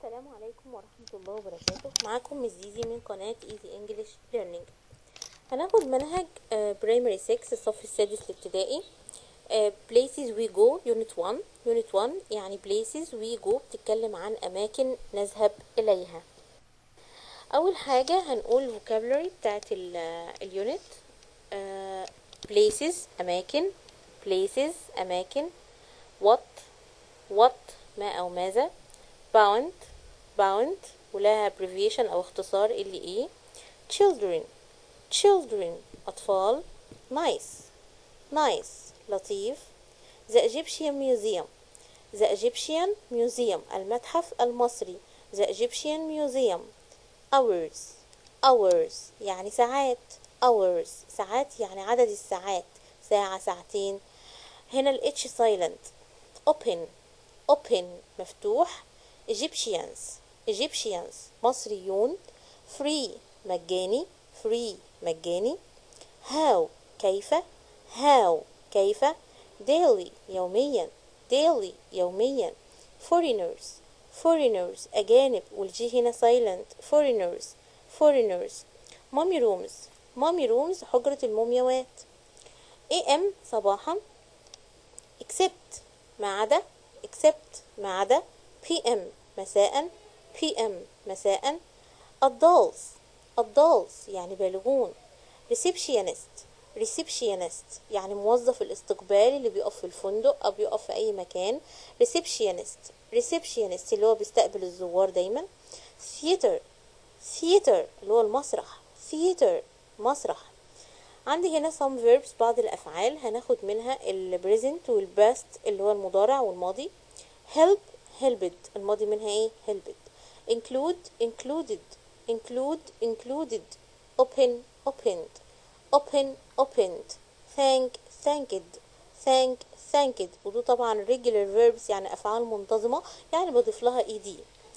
السلام عليكم ورحمة الله وبركاته معاكم مس زيزي من قناة ايزي انجلش ليرنينج هناخد منهج برايمري 6 الصف السادس الابتدائي آه، places we go unit 1 unit 1 يعني places we go بتتكلم عن أماكن نذهب إليها أول حاجة هنقول vocabulary بتاعت اليونت places أماكن places أماكن what what ما أو ماذا bound bound ولها abbreviation أو اختصار اللي إيه children children أطفال nice nice لطيف the Egyptian museum the Egyptian museum المتحف المصري the Egyptian museum hours hours يعني ساعات hours ساعات يعني عدد الساعات ساعة ساعتين هنا ال H silent open open مفتوح Egyptians Egyptians مصريون free مجاني free مجاني how كيف how كيف daily يوميا daily يوميا foreigners foreigners أجانب والجي هنا silent foreigners foreigners mommy rooms mommy rooms حجرة المومياوات am صباحا except ما عدا except ما عدا pm مساء pm مساء adults adults يعني بالغون receptionist receptionist يعني موظف الاستقبال اللي بيقف في الفندق او بيقف في اي مكان receptionist receptionist اللي هو بيستقبل الزوار دايما theater theater اللي هو المسرح theater مسرح عندي هنا some verbs بعض الافعال هناخد منها ال present وال past اللي هو المضارع والماضي help helped الماضي منها ايه helped include included include included open opened open opened thank thanked thank thanked ودول طبعا regular verbs يعني افعال منتظمه يعني بضيف لها ed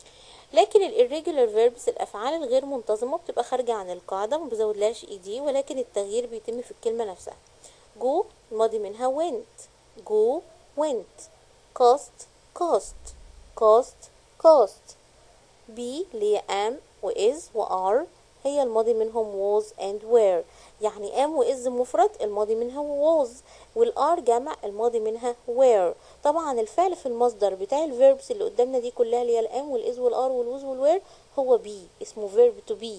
لكن ال irregular verbs الافعال الغير منتظمه بتبقى خارجه عن القاعده ما بزودلهاش ed ولكن التغيير بيتم في الكلمه نفسها go الماضي منها went go went cost cost cost cost be اللي هي am و is و are هي الماضي منهم was and were يعني am و is مفرد الماضي منها was والار جمع الماضي منها were طبعا الفعل في المصدر بتاع الفيربس اللي قدامنا دي كلها اللي هي الام والاز والار والوز والوير هو be اسمه verb to be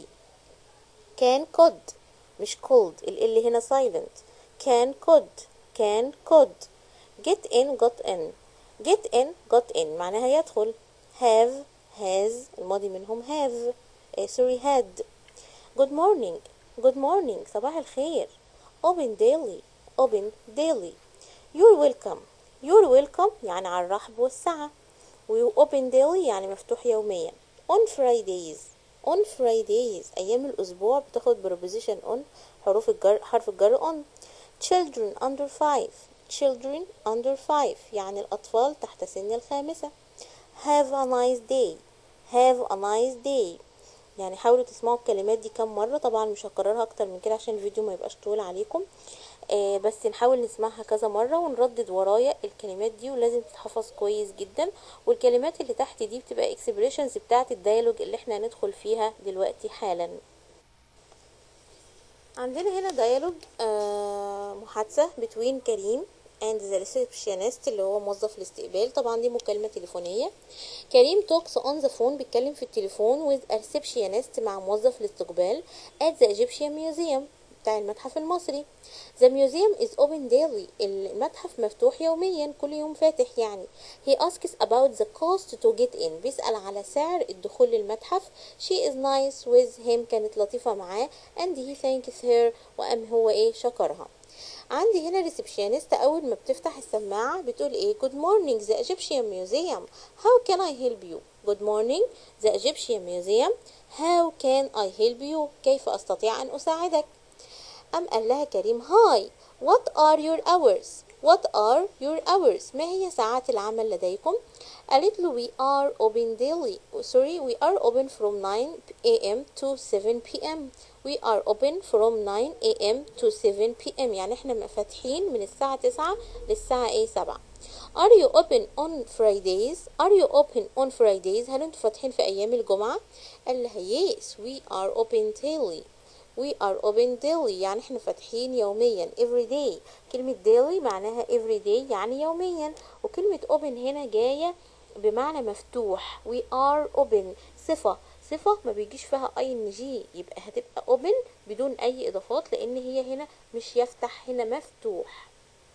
can could مش could ال اللي هنا silent can could can could get in got in get in got in معناها يدخل have has الماضي منهم have eh, sorry had good morning good morning صباح الخير open daily open daily you're welcome you're welcome يعني على الرحب والسعة و open daily يعني مفتوح يوميا on Fridays on Fridays أيام الأسبوع بتاخد preposition on حروف الجر حرف الجر on children under five children under five يعني الأطفال تحت سن الخامسة have a nice day have a nice day يعني حاولوا تسمعوا الكلمات دي كم مرة طبعا مش هكررها اكتر من كده عشان الفيديو ما يبقاش طويل عليكم آه بس نحاول نسمعها كذا مرة ونردد ورايا الكلمات دي ولازم تتحفظ كويس جدا والكلمات اللي تحت دي بتبقى اكسبريشنز بتاعت الديالوج اللي احنا هندخل فيها دلوقتي حالا عندنا هنا ديالوج آه محادثة بين كريم and the receptionist اللي هو موظف الاستقبال طبعا دي مكالمة تليفونية كريم توكس on the phone بيتكلم في التليفون with a receptionist مع موظف الاستقبال at the Egyptian Museum بتاع المتحف المصري The museum is open daily المتحف مفتوح يوميا كل يوم فاتح يعني He asks about the cost to get in بيسأل على سعر الدخول للمتحف She is nice with him كانت لطيفة معاه and he thanks her وقام هو ايه شكرها عندي هنا ريسبشنست اول ما بتفتح السماعه بتقول ايه good morning the Egyptian museum how can I help you good morning the Egyptian museum how can I help you كيف استطيع ان اساعدك ام قال لها كريم هاي what are your hours what are your hours ما هي ساعات العمل لديكم قالت له we are open daily sorry we are open from 9 a.m. to 7 p.m. we are open from 9 a.m. to 7 p.m. يعني احنا فاتحين من الساعة 9 للساعة ايه 7 are you open on Fridays are you open on Fridays هل انتوا فاتحين في ايام الجمعة قال لها yes we are open daily we are open daily يعني احنا فاتحين يوميا every day كلمة daily معناها every day يعني يوميا وكلمة open هنا جاية بمعنى مفتوح we are open صفة صفة ما بيجيش فيها اي ان جي يبقى هتبقى open بدون اي اضافات لان هي هنا مش يفتح هنا مفتوح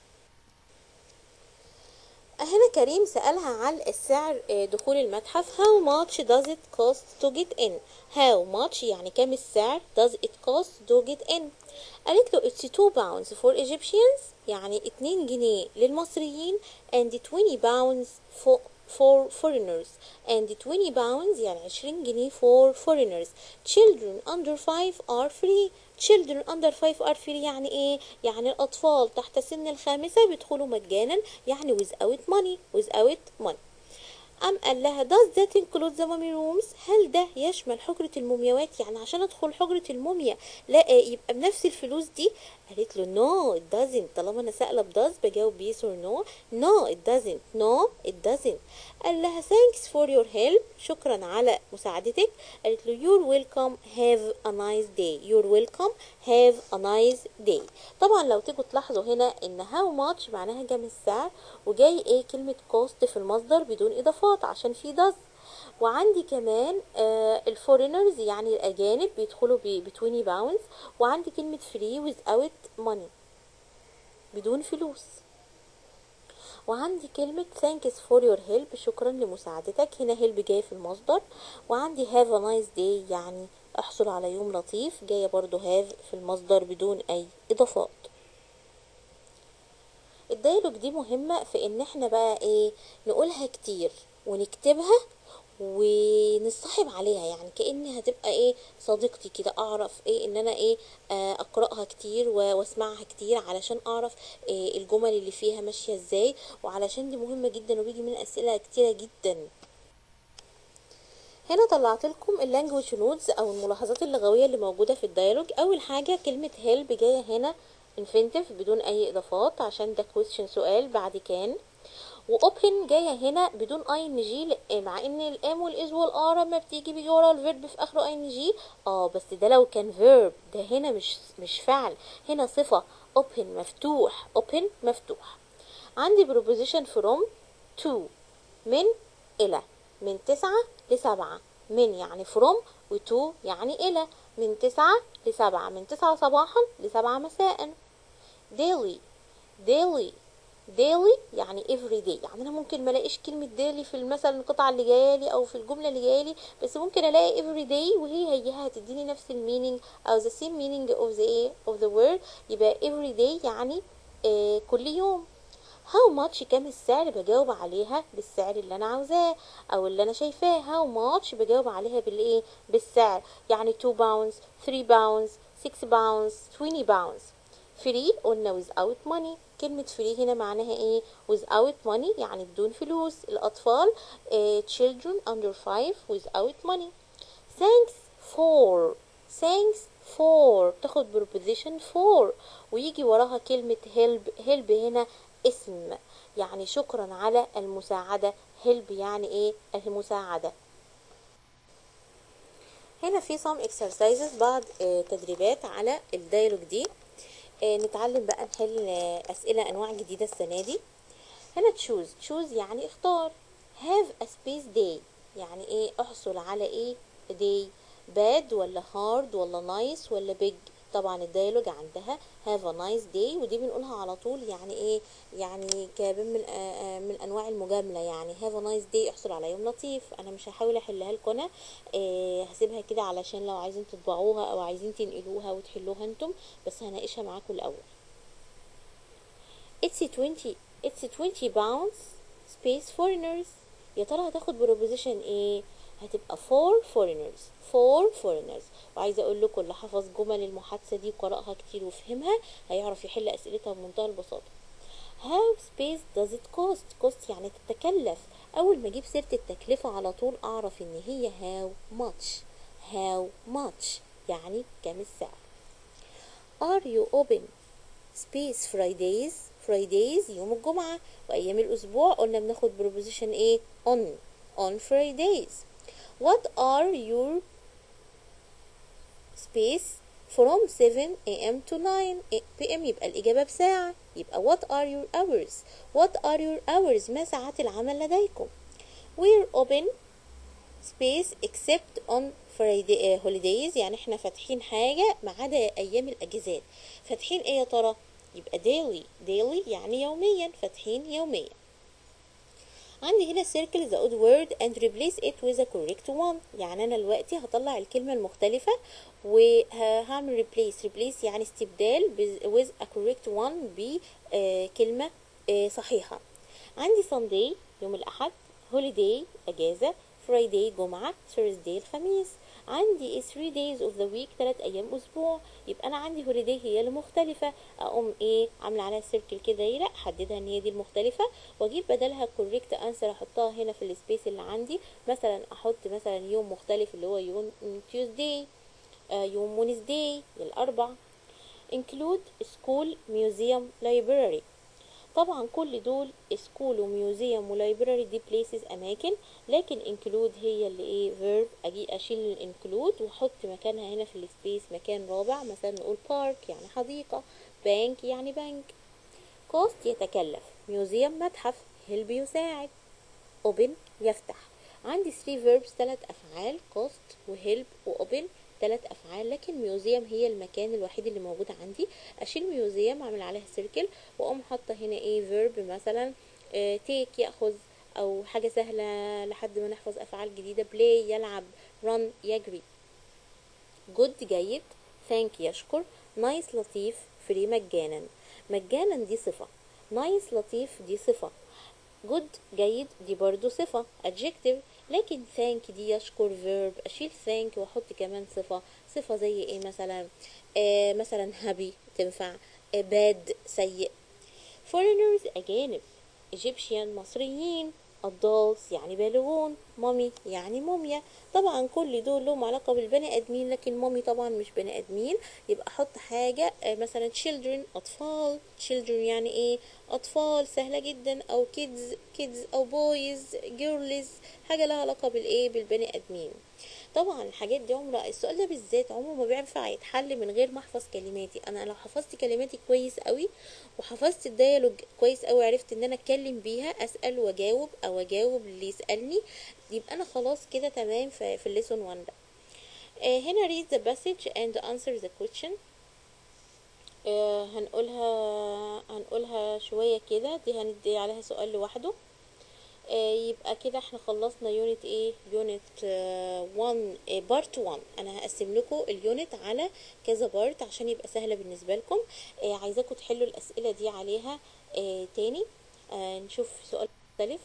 هنا كريم سألها عن السعر دخول المتحف how much does it cost to get in how much يعني كم السعر does it cost to get in قالت له it's 2 pounds for Egyptians يعني 2 جنيه للمصريين and 20 pounds for for foreigners and 20 pounds يعني 20 جنيه for foreigners children under 5 are free children under 5 are free يعني ايه يعني الاطفال تحت سن الخامسة بيدخلوا مجانا يعني without money without money أم قال لها does that include the mummy rooms هل ده يشمل حجرة المومياوات يعني عشان أدخل حجرة الموميا لا يبقى بنفس الفلوس دي قالت له no it doesn't طالما أنا سائلة ب does بجاوب yes or no no it doesn't no it doesn't قال لها thanks for your help شكرا على مساعدتك قالت له you're welcome have a nice day you're welcome have a nice day طبعا لو تيجوا تلاحظوا هنا ان how much معناها جمع السعر وجاي ايه كلمة cost في المصدر بدون اضافات عشان في does وعندي كمان آه الفورينرز يعني الاجانب بيدخلوا ب 20 باونز وعندي كلمة free without money بدون فلوس وعندي كلمة thanks for your help شكرا لمساعدتك هنا help جاي في المصدر وعندي have a nice day يعني احصل على يوم لطيف جاية برضو have في المصدر بدون اي اضافات الديالوج دي مهمة في ان احنا بقى ايه نقولها كتير ونكتبها ونصاحب عليها يعني كأنها هتبقى ايه صديقتي كده اعرف ايه ان انا ايه آه اقرأها كتير واسمعها كتير علشان اعرف إيه الجمل اللي فيها ماشية ازاي وعلشان دي مهمة جدا وبيجي من اسئلة كتيرة جدا هنا طلعت لكم اللانجوج نودز او الملاحظات اللغويه اللي موجوده في الديالوج اول حاجه كلمه هيلب جايه هنا infinitive بدون اي اضافات عشان ده question سؤال بعد كان واوبن جايه هنا بدون اي ان جي مع ان الام والاز والار لما بتيجي بيجي ورا الفيرب في اخره اي ان جي اه بس ده لو كان فيرب ده هنا مش مش فعل هنا صفه open مفتوح open مفتوح عندي preposition from to من الى من تسعة لسبعة من يعني from وتو يعني إلى من تسعة لسبعة من تسعة صباحا لسبعة مساء daily daily daily يعني every day يعني أنا ممكن ما الاقيش كلمة daily في مثلا القطعة اللي جايالي أو في الجملة اللي جايالي بس ممكن ألاقي every day وهي هي هتديني نفس المينينج أو the same meaning of the of the word يبقى every day يعني آه كل يوم how much كام السعر بجاوب عليها بالسعر اللي انا عاوزاه او اللي انا شايفاه how much بجاوب عليها بالايه بالسعر يعني 2 pounds 3 pounds 6 pounds 20 pounds free قلنا without money كلمة free هنا معناها ايه without money يعني بدون فلوس الأطفال uh, children under 5 without money thanks for thanks for تاخد preposition for ويجي وراها كلمة help help هنا اسم يعني شكرا على المساعدة help يعني ايه المساعدة هنا في some exercises بعض اه تدريبات على الديالوج دي اه نتعلم بقى نحل اه أسئلة أنواع جديدة السنة دي هنا choose choose يعني اختار have a space day يعني ايه احصل على ايه day bad ولا hard ولا nice ولا big طبعا الديالوج عندها have a nice day ودي بنقولها على طول يعني ايه يعني كباب من آه من انواع المجامله يعني have a nice day احصل على يوم لطيف انا مش هحاول احلها لكم انا آه هسيبها كده علشان لو عايزين تطبعوها او عايزين تنقلوها وتحلوها انتم بس هناقشها معاكم الاول it's 20 it's 20 pounds space foreigners يا ترى هتاخد بروبوزيشن ايه هتبقى for foreigners for foreigners وعايزه اقول لكم اللي حفظ جمل المحادثه دي وقراها كتير وفهمها هيعرف يحل اسئلتها بمنتهى البساطه how space does it cost cost يعني تتكلف اول ما اجيب سيره التكلفه على طول اعرف ان هي how much how much يعني كام السعر are you open space Fridays Fridays يوم الجمعة وأيام الأسبوع قلنا بناخد preposition إيه on on Fridays What are your space from 7 a.m. to 9 p.m. يبقى الإجابة بساعة يبقى what are your hours what are your hours ما ساعات العمل لديكم we're open space except on Friday uh, holidays يعني احنا فاتحين حاجة ما عدا أيام الأجازات فاتحين ايه يا ترى يبقى daily daily يعني يوميا فاتحين يوميا عندي هنا circle the odd word and replace it with a correct one يعني أنا دلوقتي هطلع الكلمة المختلفة وهعمل replace replace يعني استبدال with a correct one بكلمة صحيحة عندي Sunday يوم الأحد holiday أجازة Friday جمعة Thursday الخميس عندي 3 days of the week 3 أيام أسبوع يبقى أنا عندي holiday هي المختلفة أقوم إيه عاملة عليها سيركل كده دايرة أحددها إن هي دي المختلفة وأجيب بدلها correct answer أحطها هنا في السبيس اللي عندي مثلا أحط مثلا يوم مختلف اللي هو يوم Tuesday آه يوم Wednesday الأربع include school museum library طبعا كل دول سكول وميوزيوم ولايبراري دي بليسز اماكن لكن انكلود هي اللي ايه فيرب اجي اشيل الانكلود واحط مكانها هنا في السبيس مكان رابع مثلا نقول بارك يعني حديقه بانك يعني بنك كوست يتكلف ميوزيوم متحف هيلب يساعد اوبن يفتح عندي 3 فيربس 3 افعال كوست وهيلب واوبن ثلاث افعال لكن ميوزيوم هي المكان الوحيد اللي موجود عندي اشيل ميوزيوم اعمل عليها سيركل واقوم حاطه هنا ايه فيرب مثلا تيك ياخذ او حاجه سهله لحد ما نحفظ افعال جديده بلاي يلعب رن يجري جود جيد ثانك يشكر نايس لطيف فري مجانا مجانا دي صفه نايس لطيف دي صفه جود جيد دي برضو صفة adjective لكن thank دي يشكر verb أشيل thank وأحط كمان صفة صفة زي إيه مثلا آه مثلا happy تنفع آه bad سيء foreigners أجانب Egyptian مصريين adults يعني بالغون مامي يعني موميا طبعا كل دول لهم علاقة بالبني ادمين لكن مامي طبعا مش بني ادمين يبقى احط حاجة مثلا children اطفال children يعني ايه اطفال سهلة جدا او kids kids او boys girls حاجة لها علاقة بالايه بالبني ادمين طبعا الحاجات دي عمره السؤال ده بالذات عمره ما بينفع يتحل من غير ما احفظ كلماتي انا لو حفظت كلماتي كويس قوي وحفظت الديالوج كويس قوي عرفت ان انا اتكلم بيها اسال واجاوب او اجاوب اللي يسالني يبقى انا خلاص كده تمام في الليسون 1 ده آه هنا read the passage and answer the question آه هنقولها هنقولها شوية كده دي هندي عليها سؤال لوحده آه يبقى كده احنا خلصنا يونت ايه يونت 1 بارت 1 انا هقسم لكم اليونت على كذا بارت عشان يبقى سهله بالنسبه لكم آه عايزاكم تحلوا الاسئله دي عليها آه تاني آه نشوف سؤال مختلف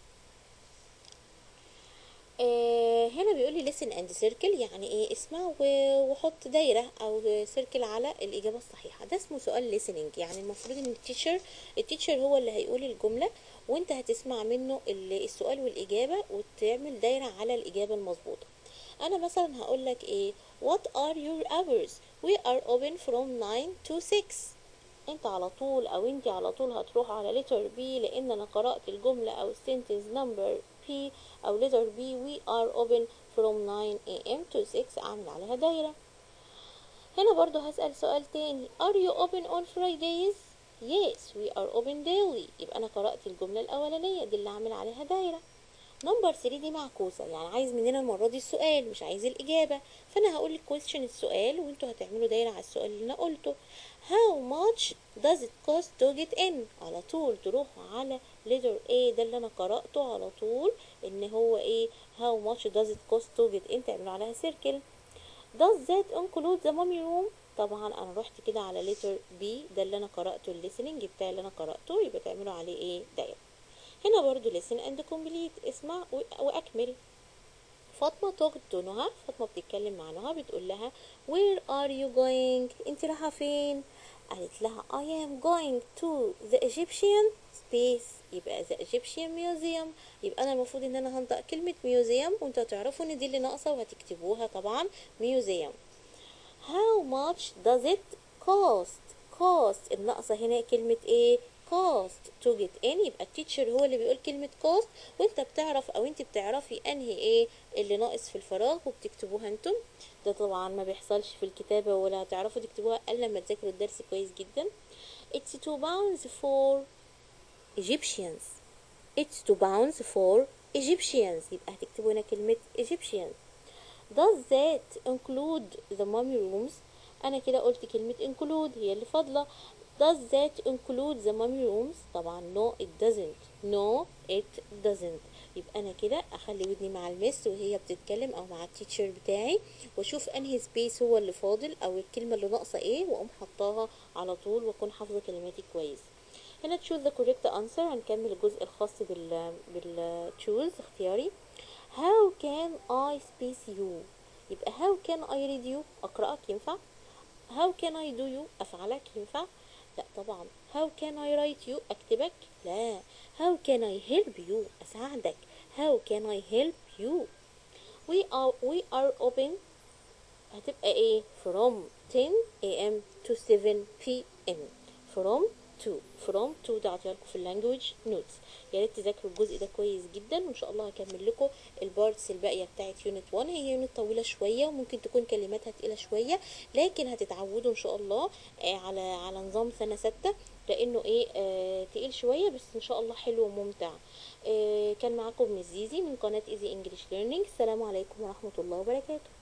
آه هنا بيقول لي listen and circle يعني ايه اسمع وحط دايره او سيركل على الاجابه الصحيحه ده اسمه سؤال listening يعني المفروض ان التيتشر التيتشر هو اللي هيقول الجمله وانت هتسمع منه السؤال والاجابه وتعمل دايره على الاجابه المظبوطه انا مثلا هقول لك ايه what are your hours we are open from 9 to 6 انت على طول او انت على طول هتروح على letter B لان انا قرأت الجملة او sentence number P او letter B we are open from 9 am to 6 اعمل عليها دايرة هنا برضو هسأل سؤال تاني are you open on Fridays yes we are open daily يبقى انا قرأت الجملة الاولانية دي اللي اعمل عليها دايرة نمبر 3 دي معكوسة يعني عايز مننا المرة دي السؤال مش عايز الإجابة فأنا هقول الكويستشن السؤال وانتوا هتعملوا دايرة على السؤال اللي أنا قلته How much does it cost to get in على طول تروحوا على letter A ده اللي أنا قرأته على طول إن هو إيه How much does it cost to get in تعملوا عليها سيركل Does that include the mommy room طبعا أنا رحت كده على letter B ده اللي أنا قرأته الليسننج بتاعي اللي أنا قرأته يبقى تعملوا عليه إيه دايرة هنا برضو listen and complete اسمع واكمل فاطمة تاخد نهى فاطمة بتتكلم مع نهى بتقول لها where are you going انت رايحة فين قالت لها I am going to the Egyptian space يبقى the Egyptian museum يبقى انا المفروض ان انا هنطق كلمة museum وانتوا هتعرفوا ان دي اللي ناقصة وهتكتبوها طبعا museum how much does it cost cost الناقصة هنا كلمة ايه cost to get in يبقى التيتشر هو اللي بيقول كلمة cost وانت بتعرف او انت بتعرفي انهي ايه اللي ناقص في الفراغ وبتكتبوها انتم ده طبعا ما بيحصلش في الكتابة ولا هتعرفوا تكتبوها الا لما تذاكروا الدرس كويس جدا it's two pounds for Egyptians it's two pounds for Egyptians يبقى هتكتبوا هنا كلمة Egyptians does that include the mummy rooms انا كده قلت كلمة include هي اللي فاضلة does that include the mummy rooms طبعا no it doesn't no it doesn't يبقى انا كده اخلي ودني مع المس وهي بتتكلم او مع التيتشر بتاعي واشوف انهي سبيس هو اللي فاضل او الكلمة اللي ناقصة ايه واقوم حطاها على طول واكون حافظة كلماتي كويس هنا choose the correct answer هنكمل الجزء الخاص بال بال choose اختياري how can I space you يبقى how can I read you أقرأك ينفع how can I do you أفعلك ينفع لا طبعا how can I write you أكتبك لا how can I help you أساعدك how can I help you we are we are open هتبقى ايه from 10 am to 7 pm from 2 from 2 ده عطيها لكم في اللانجوج نوتس يا ريت تذاكروا الجزء ده كويس جدا وان شاء الله هكمل لكم البارتس الباقيه بتاعت يونت 1 هي يونت طويله شويه وممكن تكون كلماتها تقيله شويه لكن هتتعودوا ان شاء الله آه على على نظام سنه سته لانه ايه آه تقيل شويه بس ان شاء الله حلو وممتع آه كان معاكم مس زيزي من قناه ايزي انجلش ليرنينج السلام عليكم ورحمه الله وبركاته